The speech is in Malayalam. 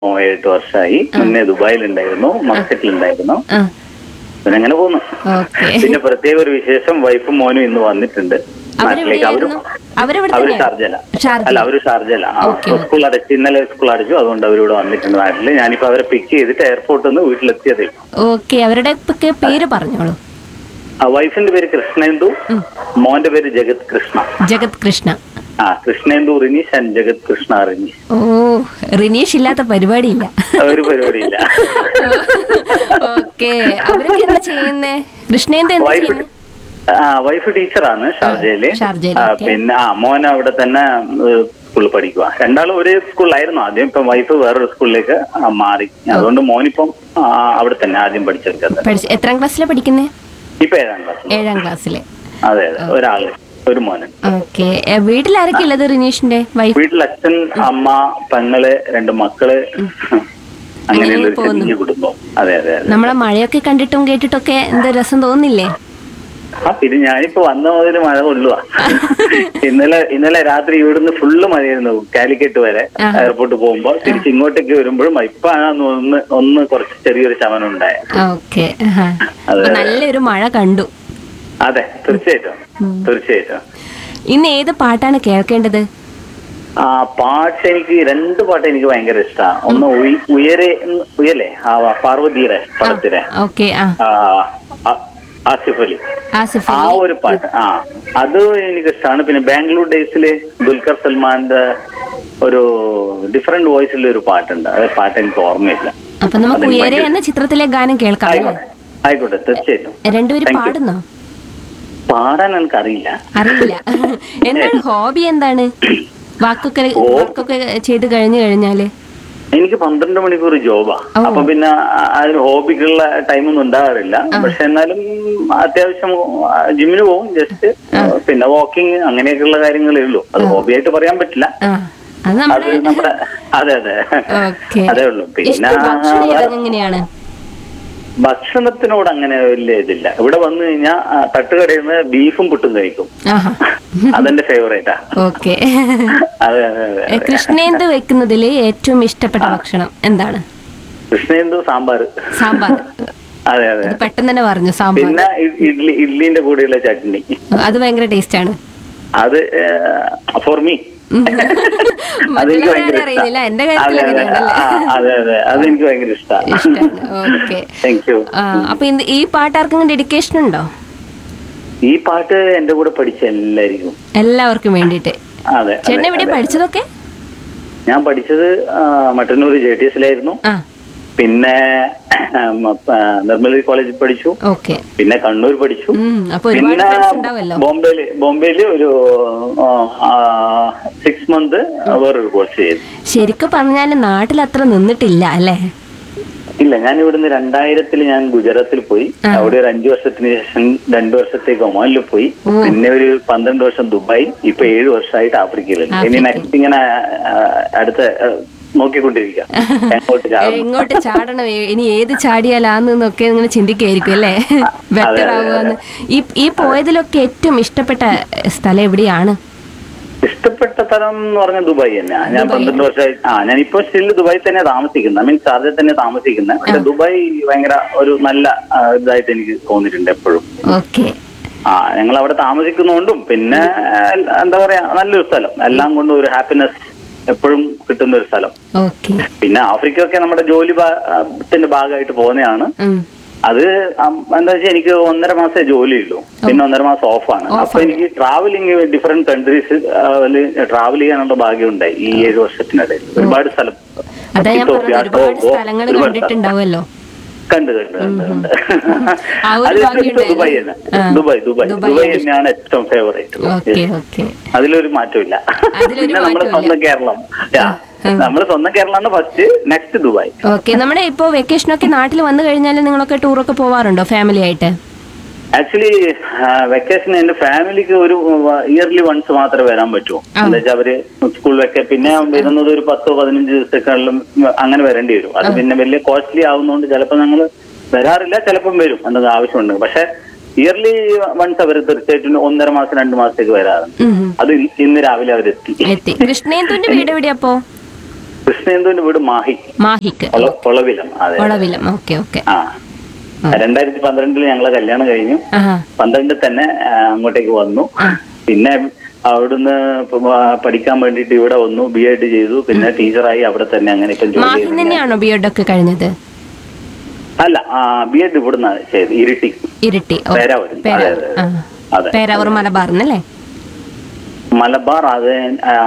ഏഴെട്ട് വർഷമായി മുന്നേ ദുബായിലുണ്ടായിരുന്നു മസ്കറ്റിലുണ്ടായിരുന്നു ആ പിന്നെ അങ്ങനെ പോകുന്നു ഓക്കെ പിന്നെ പ്രത്യേക ഒരു വിശേഷം വൈഫും മോനും ഇന്ന് വന്നിട്ടുണ്ട് നാട്ടിലേക്ക് അവരും അവരെവിടെയായിരുന്നു അവരെവിടെ അവര് തന്നെയാ? ഷാർജല ഷാർജ അല്ല അവര് ഷാർജല ആ, ഓക്കേ, ഓക്കേ. സ്കൂൾ അടച്ചു ഇന്നലെ സ്കൂൾ അടച്ചു അതുകൊണ്ട് അവരിവിടെ വന്നിട്ടുണ്ട് നാട്ടില് ഞാനിപ്പോ അവരെ പിക്ക് ചെയ്തിട്ട് എയർപോർട്ടിൽ നിന്ന് വീട്ടിലെത്തിയതേ ഉള്ളൂ. ഓക്കെ അവരുടെ ഒക്കെ പേര് പറഞ്ഞോളൂ ആ വൈഫിന്റെ പേര് കൃഷ്ണേന്ദു മോന്റെ പേര് ജഗത് കൃഷ്ണ ജഗത് കൃഷ്ണ ആ കൃഷ്ണേന്ദു റിനീഷ് ആൻഡ് ജഗത് കൃഷ്ണ റിനീഷ് ഓ റിനീഷ് ഇല്ലാത്ത പരിപാടിയില്ല ഒരു പരിപാടിയില്ല ഓക്കെ അവരൊക്കെ എന്താ ചെയ്യുന്നേ കൃഷ്ണേന്ദ എന്താ വൈഫ് ചെയ്യുന്നത് ആ വൈഫ് ടീച്ചറാണ് ഷാർജയില് ഷാർജയില്, ആ, ഓക്കേ. പിന്നെ ആ മോൻ അവിടെ തന്നെ സ്കൂളിൽ പഠിക്കുക രണ്ടാളും ഒരേ സ്കൂളിലായിരുന്നു ആദ്യം ഇപ്പം വൈഫ് വേറൊരു സ്കൂളിലേക്ക് ആ, മാറി അതുകൊണ്ട് മോനിപ്പം ആ, അവിടെ തന്നെ ആദ്യം പഠിച്ചെടുക്കുന്നത് പഠിച്ച എത്രാം ക്ലാസ്സിലാണ് പഠിക്കുന്നത് ഇപ്പൊ ഏഴാം ക്ലാസ് ഏഴാം ക്ലാസ്സില് അതെ അതെ ഒരാള് ഒരു മോന് ഓക്കെ വീട്ടിൽ ആരൊക്കെ ഉള്ളത് റിനീഷിന്റെ വൈഫ് വീട്ടിൽ അച്ഛൻ അമ്മ പെങ്ങള് രണ്ട് മക്കള് അങ്ങനെയുള്ള ഒരു പോകുന്നു. ചെറിയ കുടുംബം അതെ അതെ അതെ നമ്മളെ മഴയൊക്കെ കണ്ടിട്ടും കേട്ടിട്ടൊക്കെ എന്താ രസം തോന്നില്ലേ ആ പിന്നെ ഞാനിപ്പോ വന്ന മുതൽ മഴ കൊള്ളുക ഇന്നലെ ഇന്നലെ രാത്രി ഇവിടുന്ന് ഫുള്ള് മഴയായിരുന്നു കാലിക്കറ്റ് വരെ ആഹാ. എയർപോർട്ട് പോകുമ്പോ തിരിച്ച് ഇങ്ങോട്ടേക്ക് വരുമ്പോഴും ഇപ്പാണ് ഒന്ന് ഒന്ന് കുറച്ച് ചെറിയൊരു ശമനം ഉണ്ടായ ഓക്കെ അതെ. നല്ലൊരു മഴ കണ്ടു അതെ തീർച്ചയായിട്ടും തീർച്ചയായിട്ടും ഇന്ന് ഏത് പാട്ടാണ് കേൾക്കേണ്ടത് ആ പാട്ട് എനിക്ക് രണ്ട് പാട്ട് എനിക്ക് ഭയങ്കര ഇഷ്ടമാണ് ഒന്ന് ഉയ്- ഉയരെ എന്ന് ഉയല്ലേ ആ പാർവതിയുടെ പടത്തിലെ ഓക്കെ ആ ആ, ആ- ആസിഫ് അലി ആസിഫ് ആ അലി ഒരു പാട്ട് ആ അത് എനിക്ക് ഇഷ്ടമാണ് പിന്നെ ബാംഗ്ലൂർ ഡേയ്സില് ദുൽഖർ സൽമാന്റെ ഒരു ഡിഫറെന്റ് വോയിസിൽ ഒരു പാട്ടുണ്ട് അത് പാട്ട് എനിക്ക് ഓർമ്മയില്ല അപ്പൊ നമുക്ക് അതെനിക്ക് ഉയരെ ഭയങ്കര- എന്ന ചിത്രത്തിലെ ഗാനം കേൾക്കാം അല്ലേ? ആയിക്കോട്ടെ ആയിക്കോട്ടെ തീർച്ചയായിട്ടും രണ്ടുപേരും Thank you. പാടുന്നോ പാടാൻ എനിക്കറിയില്ല അറിയില്ല എന്താണ് ഹോബി എന്താണ് വാക്കൊക്കെ വർക്കൊക്കെ ചെയ്ത് കഴിഞ്ഞു കഴിഞ്ഞാല് എനിക്ക് പന്ത്രണ്ട് മണിക്കൂർ ജോബാ ഓ. അപ്പൊ പിന്നെ ആ- അതിന് ഹോബിക്കുള്ള ടൈമൊന്നും ഉണ്ടാകാറില്ല പക്ഷെ എന്നാലും അത്യാവശ്യം ആ, ജിമ്മിന് പോകും ജസ്റ്റ് പിന്നെ വാക്കിംഗ് അങ്ങനെയൊക്കെയുള്ള കാര്യങ്ങളേ ഉള്ളൂ അത് ഹോബിയായിട്ട് പറയാൻ പറ്റില്ല ആ അത് അത് നമ്മുടെ നമ്മുടെ അതെ അതെ ഓക്കെ അതേ ഉള്ളൂ പിന്നെ ഇഷ്ടം ഭക്ഷണം ഏതാ- എങ്ങനെയാണ് ഭക്ഷണത്തിനോട് അങ്ങനെ വലിയ ഇതില്ല ഇവിടെ വന്നു കഴിഞ്ഞാൽ തട്ടുകടയിൽ നിന്ന് ബീഫും പുട്ടും കഴിക്കും ആഹാ അതെന്റെ ഫേവറേറ്റാ ഓക്കെ അതെ അതെ അതെ ഏ, കൃഷ്ണേന്ദു വെക്കുന്നതിൽ ഏറ്റവും ഇഷ്ടപ്പെട്ട ഭക്ഷണം എന്താണ് കൃഷ്ണേന്ദു സാമ്പാർ സാമ്പാർ അതെ അതെ അത് പെട്ടെന്ന് തന്നെ പറഞ്ഞു സാമ്പാർ പിന്നെ ഇ- ഇഡ്ലി ഇഡ്ലിന്റെ കൂടെയുള്ള ചട്നി അത് ഭയങ്കര ടേസ്റ്റ് ആണ് അത് ഫോർ മീ അതെനിക്ക് ഭയങ്കര മറ്റുള്ളവരെ അറിയില്ല ഇഷ്ടാ. എന്റെ കാര്യത്തിൽ അതെ അതെ അങ്ങനെയാണല്ലേ ആ, അതെ അതെ അതെനിക്ക് ഭയങ്കര ഇഷ്ടമാണ് ഇഷ്ടമാണ് ഓക്കെ താങ്ക് യു അപ്പൊ ഇത് ഈ പാട്ട് ആർക്കും ഡെഡിക്കേഷൻ ഉണ്ടോ ഈ പാട്ട് എന്റെ കൂടെ പഠിച്ച എല്ലാവർക്കും എല്ലാവർക്കും വേണ്ടിയിട്ട് അതെ ചേട്ടൻ അതെ, എവിടെ അതെ. പഠിച്ചതൊക്കെ ഞാൻ പഠിച്ചത് ആ, മട്ടന്നൂർ ജെ ടി എസിലായിരുന്നു ആ പിന്നെ ഉം, ആ, നിർമ്മലി കോളേജിൽ പഠിച്ചു ഓക്കെ പിന്നെ കണ്ണൂർ പഠിച്ചു അപ്പൊ ഒരുപാട് പിന്നെ ഫ്രണ്ട്സ് ഉണ്ടാവല്ലോ ബോംബെയില് ബോംബെയില് ഒരു സിക്സ് മന്ത് വേറൊരു കോഴ്സ് ചെയ്തു ശരിക്കും പറഞ്ഞാല് നാട്ടിൽ അത്ര നിന്നിട്ടില്ല അല്ലേ ഇല്ല ഞാൻ ഇവിടുന്ന് രണ്ടായിരത്തിൽ ഞാൻ ഗുജറാത്തിൽ പോയി അവിടെ ഒരു അഞ്ചു വർഷത്തിന് ശേഷം രണ്ടു വർഷത്തേക്ക് ഒമാനിൽ പോയി പിന്നെ ഒരു പന്ത്രണ്ട് വർഷം ദുബായ് ഇപ്പൊ ഏഴ് വർഷമായിട്ട് ആഫ്രിക്കയിലുണ്ട് ഇനി ആഫ്രിക്കയിൽ. നെക്സ്റ്റ് ഇങ്ങനെ ആ, അടുത്ത ആ, നോക്കിക്കൊണ്ടിരിക്കുക എങ്ങോട്ട് ഏ, ചാടും. ഇങ്ങോട്ട് ചാടണം ഏ, ഇനി ഏത് ചാടിയാലാന്നൊക്കെ ഇങ്ങനെ ചിന്തിക്കായിരിക്കും അല്ലേ ബെറ്റർ ആവുകയെന്ന് ഈ ഈ പോയതിലൊക്കെ ഏറ്റവും ഇഷ്ടപ്പെട്ട സ്ഥലം എവിടെയാണ് ഇഷ്ടപ്പെട്ട സ്ഥലം എന്ന് പറഞ്ഞാൽ ദുബായ് തന്നെ ഞാൻ പന്ത്രണ്ട് വർഷമായി ആ ഞാൻ ഇപ്പൊ സ്റ്റിൽ ദുബായ് തന്നെ താമസിക്കുന്നത് മീൻസ് ഷാർജയിൽ തന്നെ താമസിക്കുന്നത് പക്ഷെ ദുബായ് ഭയങ്കര ഒരു നല്ല ആ, ഇതായിട്ട് എനിക്ക് തോന്നിയിട്ടുണ്ട് എപ്പോഴും ഓക്കെ ആ ഞങ്ങൾ അവിടെ താമസിക്കുന്നതുകൊണ്ടും പിന്നെ ആ, എന്താ പറയാ നല്ലൊരു സ്ഥലം എല്ലാം കൊണ്ടും ഒരു ഹാപ്പിനെസ് എപ്പോഴും കിട്ടുന്ന ഒരു സ്ഥലം ഓക്കെ പിന്നെ ആഫ്രിക്ക ഒക്കെ നമ്മുടെ ജോലി ഭാ- ആ, ത്തിന്റെ ഭാഗമായിട്ട് പോകുന്നതാണ് അത് അം- എന്താ വെച്ചാൽ എനിക്ക് ഒന്നര മാസേ ജോലിയുള്ളൂ പിന്നെ ഒന്നര മാസം ഓഫാണ് അപ്പൊ എനിക്ക് ട്രാവലിംഗ് ഡിഫറെന്റ് കൺട്രീസ് ട്രാവൽ ചെയ്യാനുള്ള ഭാഗ്യം ഉണ്ടായി ഈ ഏഴ് വർഷത്തിനിടയിൽ ഒരുപാട് സ്ഥലം അതാ ഞാൻ ഇത്തോപ്യ, പറഞ്ഞത് ഒരുപാട് ടോഗോ, സ്ഥലങ്ങൾ ഒരുപാട് സ്ഥലം. കണ്ടിട്ടുണ്ടാവുമല്ലോ കണ്ട് കണ്ട് കണ്ട് കണ്ട് ആ ഒരു അതിൽ ഭാഗ്യം ഇഷ്ടം ദുബായ് തന്നെ ആ. ദുബായ് ദുബായ് ദുബായ് ദുബായ് തന്നെയാണ് ഏറ്റവും ഫേവറേറ്റ് ഓക്കെ ഓക്കെ അതിലൊരു മാറ്റമില്ല അതിലൊരു പിന്നെ നമ്മുടെ മാറ്റമില്ല. സ്വന്തം കേരളം നമ്മുടെ സ്വന്തം കേരളമാണ് ഫസ്റ്റ് നെക്സ്റ്റ് ദുബായ് ഓക്കെ നമ്മുടെ ഇപ്പോ വെക്കേഷനൊക്കെ നാട്ടിൽ വന്നു കഴിഞ്ഞാൽ നിങ്ങളൊക്കെ ടൂറൊക്കെ പോവാറുണ്ടോ ഫാമിലി ആയിട്ട് ആക്ച്വലി വെക്കേഷൻ എന്റെ ഫാമിലിക്ക് ഒരു ഇയർലി വൺസ് മാത്രമേ വരാൻ പറ്റൂ എന്താ വെച്ചാൽ അവര് സ്കൂൾ വെക്കെ പിന്നെ വരുന്നത് ഒരു പത്തോ പതിനഞ്ച് ദിവസങ്ങളിലും അങ്ങനെ വരേണ്ടി വരും അത് പിന്നെ വലിയ കോസ്റ്റ്ലി ആവുന്നതുകൊണ്ട് ചിലപ്പോൾ ഞങ്ങൾ വരാറില്ല ചിലപ്പം വരും എന്തെങ്കിലും ആവശ്യമുണ്ട് പക്ഷെ ഇയർലി വൺസ് അവർ തീർച്ചയായിട്ടും ഒന്നര മാസം രണ്ട് മാസത്തേക്ക് വരാറുണ്ട് ഉം ഉം. അത് ഇ- ഇന്ന് രാവിലെ അവരെത്തി എത്തി കൃഷ്ണേന്ദുവിന്റെ വീട് എവിടെയാ അപ്പോ കൃഷ്ണേന്ദുവിന്റെ വീട് മാഹി മാഹിക്ക് ഒള- ഒളവിലം അതെ ഒളവിലം ഓക്കെ ഓക്കെ ആ രണ്ടായിരത്തി പന്ത്രണ്ടിൽ ഞങ്ങളെ കല്യാണം കഴിഞ്ഞു ആഹാ പന്ത്രണ്ടിൽ തന്നെ ആ, അങ്ങോട്ടേക്ക് വന്നു പിന്നെ അവിടുന്ന് ഇപ്പൊ, ആ, പഠിക്കാൻ വേണ്ടിയിട്ട് ഇവിടെ വന്നു ബി എഡ് ചെയ്തു പിന്നെ ടീച്ചറായി അവിടെ തന്നെ അങ്ങനെ ഇപ്പം ജോലി മാഹിൽ ചെയ്തു തന്നെയാണോ ബി എഡ് ഒക്കെ കഴിഞ്ഞത് അല്ല ബി എഡ് ഇവിടുന്ന് ചെയ്ത് ഇരിട്ടി ഇരിട്ടി ഓ, പേരാവൂർ. പേരാ- അതെ, അതെ. ആ. അതെ. പേരാവൂർ മലബാറിനല്ലേ മലബാർ അത് ആ,